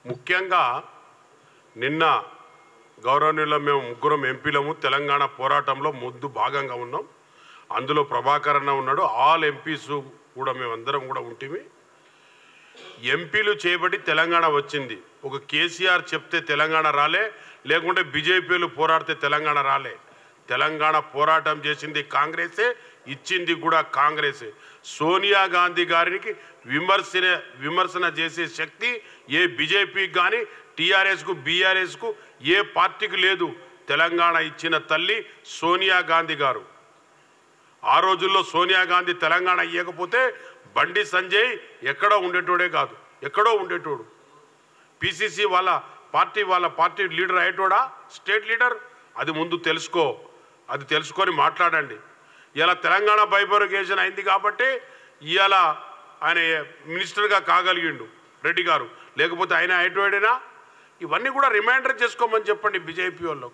ముఖ్యంగా నిన్న గౌరవనీయుల మేము ముగ్గురం ఎంపీలము తెలంగాణ పోరాటంలో ముద్దు భాగంగా ఉన్నాం అందులో ప్రభాకర్ అన్న ఉన్నాడు ఆల్ ఎంపీస్ కూడా మేమందరం కూడా ఉంటిమి ఎంపీలు చేయబడి తెలంగాణ వచ్చింది ఒక కేసీఆర్ చెప్తే తెలంగాణ రాలే లేకుంటే బీజేపీలు పోరాడితే తెలంగాణ రాలే తెలంగాణ పోరాటం చేసింది కాంగ్రెసే ఇచ్చింది కూడా కాంగ్రెసే సోనియా గాంధీ గారికి విమర్శన విమర్శన చేసే శక్తి ఏ బీజేపీకి కానీ టీఆర్ఎస్కు బీఆర్ఎస్కు ఏ పార్టీకి లేదు తెలంగాణ ఇచ్చిన తల్లి సోనియా గాంధీ గారు ఆ రోజుల్లో సోనియా గాంధీ తెలంగాణ ఇవ్వకపోతే బండి సంజయ్ ఎక్కడో ఉండేటోడే కాదు ఎక్కడో ఉండేటోడు పిసిసి వాళ్ళ పార్టీ వాళ్ళ పార్టీ లీడర్ అయ్యేటోడా స్టేట్ లీడర్ అది ముందు తెలుసుకో అది తెలుసుకొని మాట్లాడండి ఇలా తెలంగాణ బైబర్గేషన్ అయింది కాబట్టి ఇవాళ ఆయన మినిస్టర్గా కాగలిగిండు రెడ్డి గారు లేకపోతే ఆయన అయ్యేటోడేనా ఇవన్నీ కూడా రిమైండర్ చేసుకోమని చెప్పండి బీజేపీ వాళ్ళకు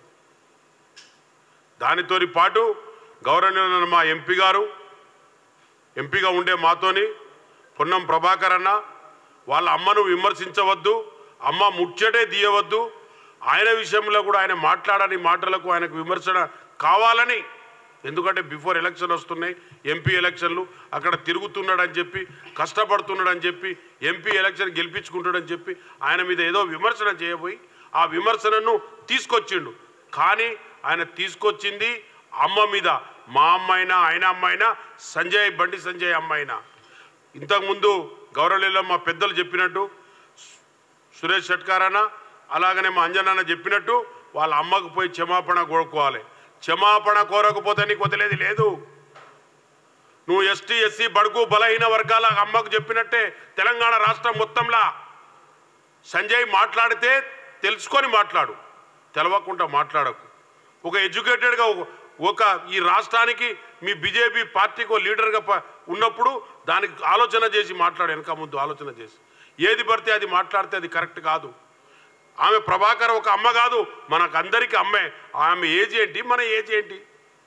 దానితోని పాటు గౌరవనీయులైన మా ఎంపీ గారు ఎంపీగా ఉండే మాతోని పొన్నం ప్రభాకర్ అన్న వాళ్ళ అమ్మను విమర్శించవద్దు అమ్మ ముచ్చటే తీయవద్దు ఆయన విషయంలో కూడా ఆయన మాట్లాడని మాటలకు ఆయనకు విమర్శన కావాలని ఎందుకంటే బిఫోర్ ఎలక్షన్ వస్తున్నాయి ఎంపీ ఎలక్షన్లు అక్కడ తిరుగుతున్నాడని చెప్పి కష్టపడుతున్నాడని చెప్పి ఎంపీ ఎలక్షన్ గెలిపించుకుంటాడని చెప్పి ఆయన మీద ఏదో విమర్శన చేయబోయి ఆ విమర్శనను తీసుకొచ్చిండు కానీ ఆయన తీసుకొచ్చింది అమ్మ మీద మా అమ్మాయినా ఆయన అమ్మాయినా సంజయ్ బండి సంజయ్ అమ్మాయినా ఇంతకుముందు గౌరవలీలో మా పెద్దలు చెప్పినట్టు సురేష్ షట్కారాన అలాగనే మా అంజనాన్న చెప్పినట్టు వాళ్ళ అమ్మకు పోయి క్షమాపణ కోరుకోవాలి క్షమాపణ కోరకపోతే నీకు వదిలేది లేదు నువ్వు ఎస్టీ ఎస్సీ బడుగు బలహీన వర్గాల అమ్మకు చెప్పినట్టే తెలంగాణ రాష్ట్రం మొత్తంలా సంజయ్ మాట్లాడితే తెలుసుకొని మాట్లాడు తెలవకుండా మాట్లాడకు ఒక ఎడ్యుకేటెడ్గా ఒక- ఒక ఈ రాష్ట్రానికి మీ బీజేపీ పార్టీకి ఒక లీడర్గా ప- ఉన్నప్పుడు దానికి ఆలోచన చేసి మాట్లాడు వెనక ముందు ఆలోచన చేసి ఏది పడితే అది మాట్లాడితే అది కరెక్ట్ కాదు ఆమె ప్రభాకర్ ఒక అమ్మ కాదు మనకు అందరికీ అమ్మే ఆమె ఏజ్ ఏంటి మన ఏజ్ ఏంటి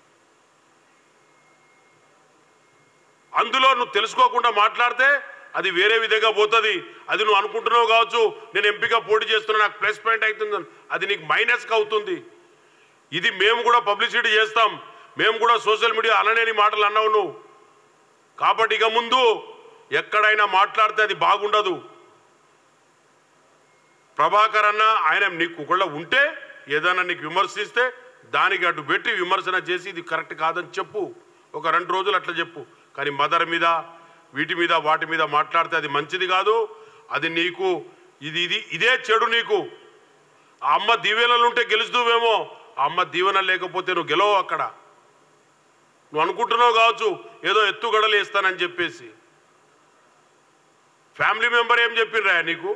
అందులో నువ్వు తెలుసుకోకుండా మాట్లాడితే అది వేరే విధంగా పోతుంది అది నువ్వు అనుకుంటున్నావు కావచ్చు నేను ఎంపీగా పోటీ చేస్తున్నా నాకు ప్లస్ పాయింట్ అవుతుంది అది నీకు మైనస్గా అవుతుంది ఇది మేము కూడా పబ్లిసిటీ చేస్తాం మేము కూడా సోషల్ మీడియా అనలేని మాటలు అన్నావు నువ్వు కాబట్టి ఇక ముందు ఎక్కడైనా మాట్లాడితే అది బాగుండదు ప్రభాకర్ అన్న ఆయన నీకు ఒకళ్ళ ఉంటే ఏదైనా నీకు విమర్శిస్తే దానికి అటు పెట్టి విమర్శన చేసి ఇది కరెక్ట్ కాదని చెప్పు ఒక రెండు రోజులు అట్లా చెప్పు కానీ మదర్ మీద వీటి మీద వాటి మీద మాట్లాడితే అది మంచిది కాదు అది నీకు ఇది ఇది ఇదే చెడు నీకు ఆ అమ్మ దీవెనలు ఉంటే గెలుస్తువేమో ఆ అమ్మ దీవెన లేకపోతే నువ్వు గెలవు అక్కడ నువ్వు అనుకుంటున్నావు కావచ్చు ఏదో ఎత్తుగడలు వేస్తానని చెప్పేసి ఫ్యామిలీ మెంబర్ ఏం చెప్పిండ్రా నీకు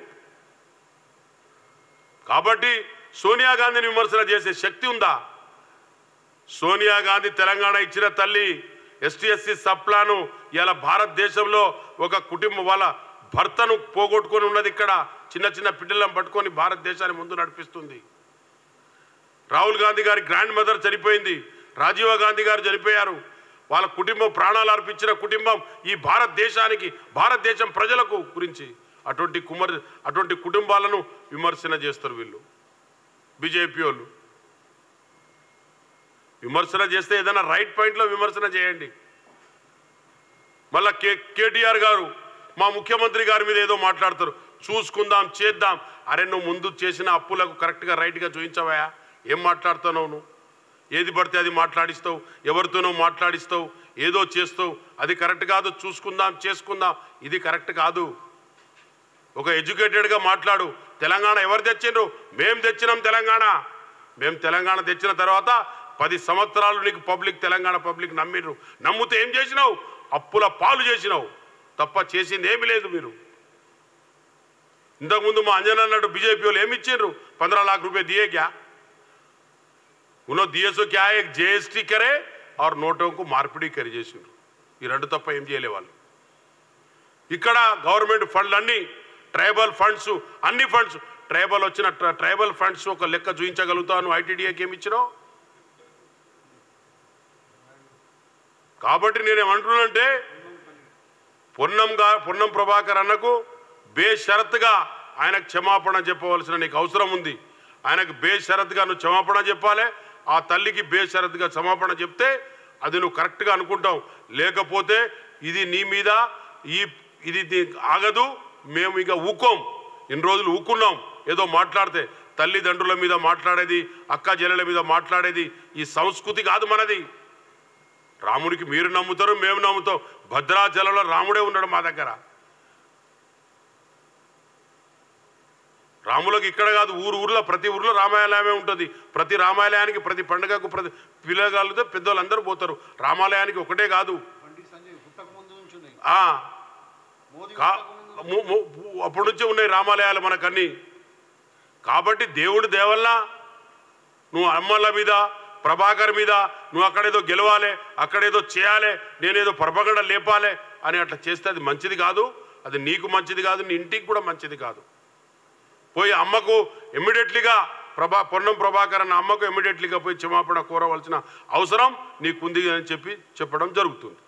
కాబట్టి సోనియా గాంధీని విమర్శన చేసే శక్తి ఉందా సోనియా గాంధీ తెలంగాణ ఇచ్చిన తల్లి ఎస్టీ ఎస్సీ సప్లాను ఇలా భారతదేశంలో ఒక కుటుంబం వాళ్ళ భర్తను పోగొట్టుకొని ఉన్నది ఇక్కడ చిన్న చిన్న పిల్లలను పట్టుకొని భారతదేశాన్ని ముందు నడిపిస్తుంది రాహుల్ గాంధీ గారి గ్రాండ్ మదర్ చనిపోయింది రాజీవ్ గాంధీ గారు చనిపోయారు వాళ్ళ కుటుంబం ప్రాణాలు అర్పించిన కుటుంబం ఈ భారతదేశానికి భారతదేశం ప్రజలకు గురించి అటువంటి కుమర్ అటువంటి కుటుంబాలను విమర్శన చేస్తారు వీళ్ళు బీజేపీ వాళ్ళు విమర్శన చేస్తే ఏదైనా రైట్ పాయింట్లో విమర్శన చేయండి మళ్ళా కే కేటీఆర్ గారు మా ముఖ్యమంత్రి గారి మీద ఏదో మాట్లాడతారు చూసుకుందాం చేద్దాం అరే నువ్వు ముందు చేసిన అప్పులకు కరెక్ట్గా రైట్గా చూపించవా ఏం మాట్లాడుతున్నావు నువ్వు ఏది పడితే అది మాట్లాడిస్తావు ఎవరితోనో మాట్లాడిస్తావు ఏదో చేస్తావు అది కరెక్ట్ కాదు చూసుకుందాం చేసుకుందాం ఇది కరెక్ట్ కాదు ఒక ఎడ్యుకేటెడ్గా మాట్లాడు తెలంగాణ ఎవరు తెచ్చిండ్రు మేం తెచ్చినాం తెలంగాణ మేము తెలంగాణ తెచ్చిన తర్వాత పది సంవత్సరాలు నీకు పబ్లిక్ తెలంగాణ పబ్లిక్ నమ్మిండ్రు నమ్మితే ఏం చేసినావు అప్పుల పాలు చేసినావు తప్ప చేసింది ఏమీ లేదు మీరు ఇంతకుముందు మా అంజన్ అన్నట్టు బీजेपी వాళ్ళు ఏమి ఇచ్చిండ్రు पंद्रह लाख रुपए दिए क्या उन्होंने दिए सो क्या है एक जीएसटी करे और నోటోं को మార్పిడి కరి చేసిండ్రు ఈ రెండు తప్ప ఏం చేయలే వాళ్ళు ఇక్కడ గవర్నమెంట్ ఫండ్లు అన్ని ట్రైబల్ ఫండ్స్ అన్ని ఫండ్స్ ట్రైబల్ వచ్చిన ట్ర- ట్రైబల్ ఫండ్స్ ఒక లెక్క చూపించగలుగుతాను ఐటీడీఏకి ఏమి ఇచ్చినావు కాబట్టి నేనేమంటున్నానంటే పొన్నం గా పొన్నం ప్రభాకర్ అన్నకు బేషరత్తుగా ఆయనకు క్షమాపణ చెప్పవలసిన నీకు అవసరం ఉంది ఆయనకు బేషరత్గా నువ్వు క్షమాపణ చెప్పాలి ఆ తల్లికి బేషరత్గా క్షమాపణ చెప్తే అది నువ్వు కరెక్ట్గా అనుకుంటావు లేకపోతే ఇది నీ మీద ఈ ఇది నీ- ఆగదు మేము ఇక ఊకోం ఇన్ని రోజులు ఊకున్నాం ఏదో మాట్లాడితే తల్లిదండ్రుల మీద మాట్లాడేది అక్క చెల్లెల మీద మాట్లాడేది ఈ సంస్కృతి కాదు మనది రాముడికి మీరు నమ్ముతారు మేము నమ్ముతాం భద్రాచలంలో రాముడే ఉన్నాడు మా దగ్గర రాములకు ఇక్కడ కాదు ఊరు ఊర్లో ప్రతి ఊర్లో రామాలయమే ఉంటుంది ప్రతి రామాలయానికి ప్రతి పండుగకు ప్రతి పిల్లగాళ్ళతో పెద్దోళ్ళందరూ పోతారు రామాలయానికి ఒకటే కాదు బండి సంజయ్ పుట్టక ముందు నుంచి ఉన్నాయి ఆ మోదీ కా పుట్టక ముందు ము- ము- అప్పటి నుంచే ఉన్నాయి రామాలయాలు మనకన్నీ కాబట్టి దేవుడి దేవల్ల నువ్వు అమ్మల మీద ప్రభాకర్ మీద నువ్వు అక్కడేదో గెలవాలి అక్కడేదో చేయాలి నేనేదో పరపగడ లేపాలి అని అట్లా చేస్తే అది మంచిది కాదు అది నీకు మంచిది కాదు నీ ఇంటికి కూడా మంచిది కాదు పోయి అమ్మకు ఇమ్మీడియట్లీగా ప్రభా పొన్నం ప్రభాకర్ అన్న అమ్మకు ఇమ్మీడియట్లీగా పోయి క్షమాపణ కోరవలసిన అవసరం నీకుంది అని చెప్పి చెప్పడం జరుగుతుంది